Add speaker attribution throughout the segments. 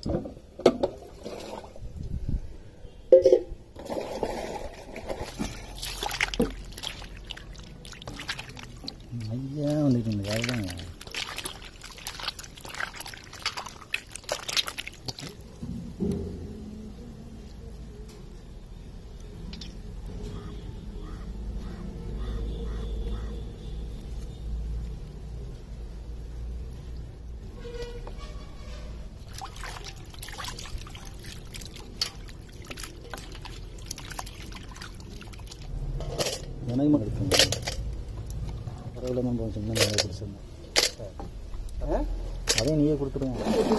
Speaker 1: ஐயா வந்துட்டு அதுதாங்க எனக்கு மட்டும் இருக்குங்க பரவாயில்ல நம்ம சொன்னால் நிறைய கொடுத்துருந்தேன் அதையும் நீயே கொடுத்துருங்க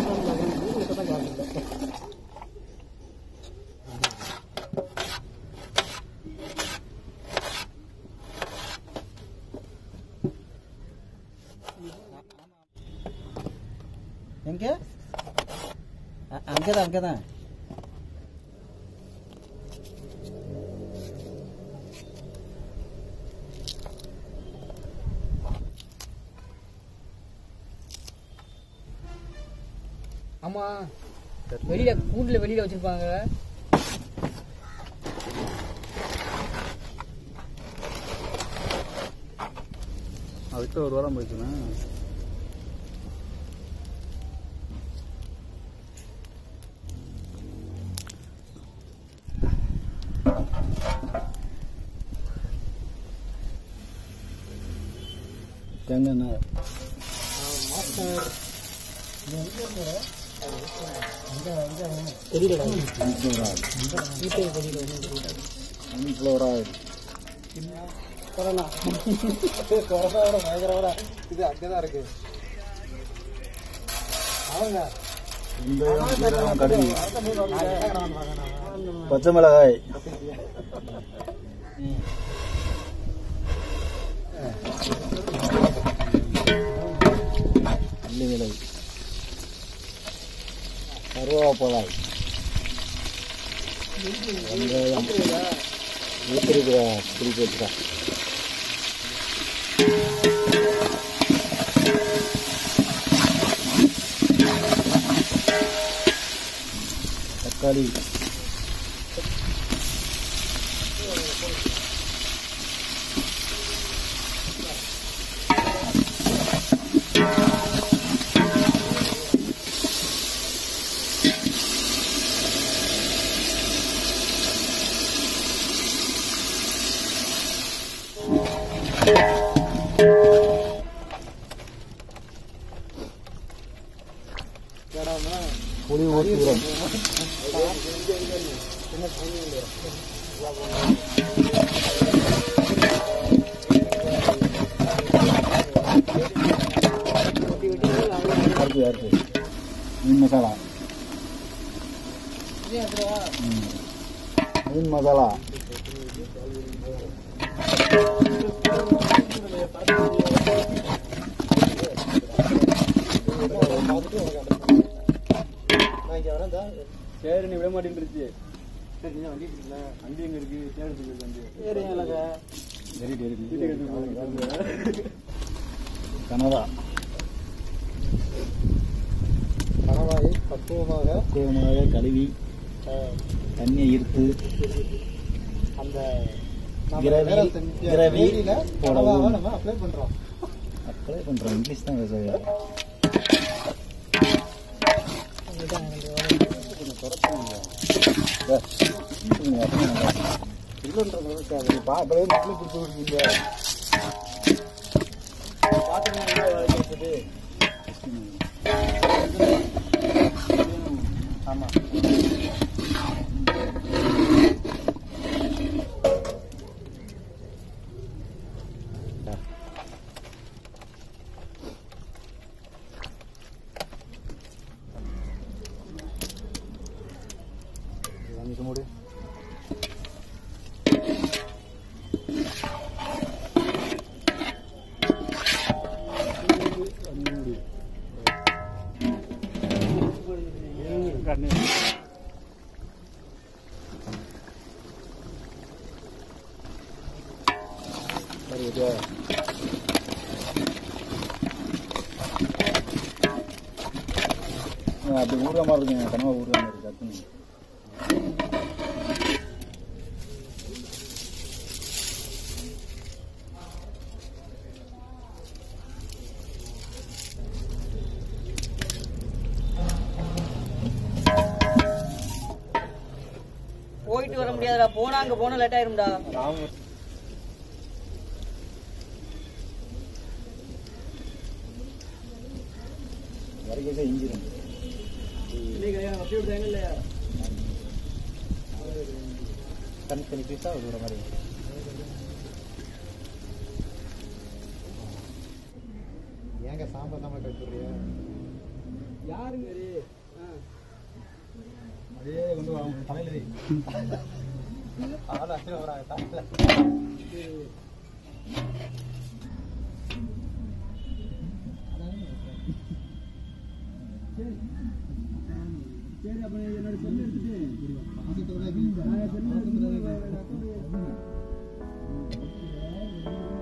Speaker 1: எங்கே அங்கே தான் அங்கே தான்
Speaker 2: ஆமா வெளியில கூண்டுல வெளியில வச்சிருப்பாங்க
Speaker 1: அதுக்கு ஒரு வாரம் போயிடுச்சுண்ணா தேங்காய்
Speaker 2: தெரியலடா
Speaker 1: சன்ஃப்ளவர் ஆயில்
Speaker 2: கொரோனா
Speaker 3: கொரோனாவோட பயங்கரமான இது அங்கதான் இருக்கு அவங்க
Speaker 1: வெந்தயம் சீரகம் கடுகு பச்சை மிளகாய் மல்லி விலை கருவேப்பிலை வெங்காயம் ஊற்றிருக்கிற பிடிச்சி வச்சுக்கா தக்காளி புளி ஊற்றுகிறோம் யாருக்கு யாருக்கு மீன் மசாலா ம். மீன் மசாலா
Speaker 3: நான் இங்க வரேன் தா.
Speaker 1: சரி நீ விட மாட்டேன்ருச்சு
Speaker 3: சரி, நீ வண்டி எடுத்துக்கலாம்.
Speaker 1: வண்டி எங்க இருக்கு தேடுறதுக்கு வண்டி
Speaker 3: சரி, எனக்கு
Speaker 1: வெரி வெரி கனடா
Speaker 3: கணவாயை பக்குவமாக
Speaker 1: பக்குவமாக கழுவி
Speaker 3: அஹ்,
Speaker 1: தண்ணியை ஈர்த்து
Speaker 3: அந்த நாம
Speaker 1: கிரவி-
Speaker 3: வேலை செஞ்ச
Speaker 1: கிரவி
Speaker 3: கிரவியில
Speaker 1: போடவும்.
Speaker 3: கனவாவை நம்ம அப்ளை பண்றோம்
Speaker 1: அப்ளை பண்ணுறோம் இங்கிலீஷ் தான் பேசுவாங்க இல்லைன்றது பார்க்கவே மக்களுக்கு கொடுத்து விடுவீங்க ஆமா அஞ்சு மூடு சரி இது அப்படி ஊறுற மாதிரி இருக்குங்க கனவா ஊறுற மாதிரி இருக்கு டக்குன்னு.
Speaker 2: போயிட்டு வர முடியாதுடா போனா அங்க போனா லேட் ஆயிரும்டா
Speaker 1: வரைக்கும் இஞ்சிரும் தனித்தனி பீஸாக விடுற மாதிரி
Speaker 3: ஏங்க சாம்பார் சாம்பார் கழிச்சுடுறியா அதே கொண்டு வா உங்க தலையில வை. ஆளு அடிச்சு வராங்க தலையில. பாசத்தோட வீழ்ந்த. பாசத்தோட வீழ்ந்த.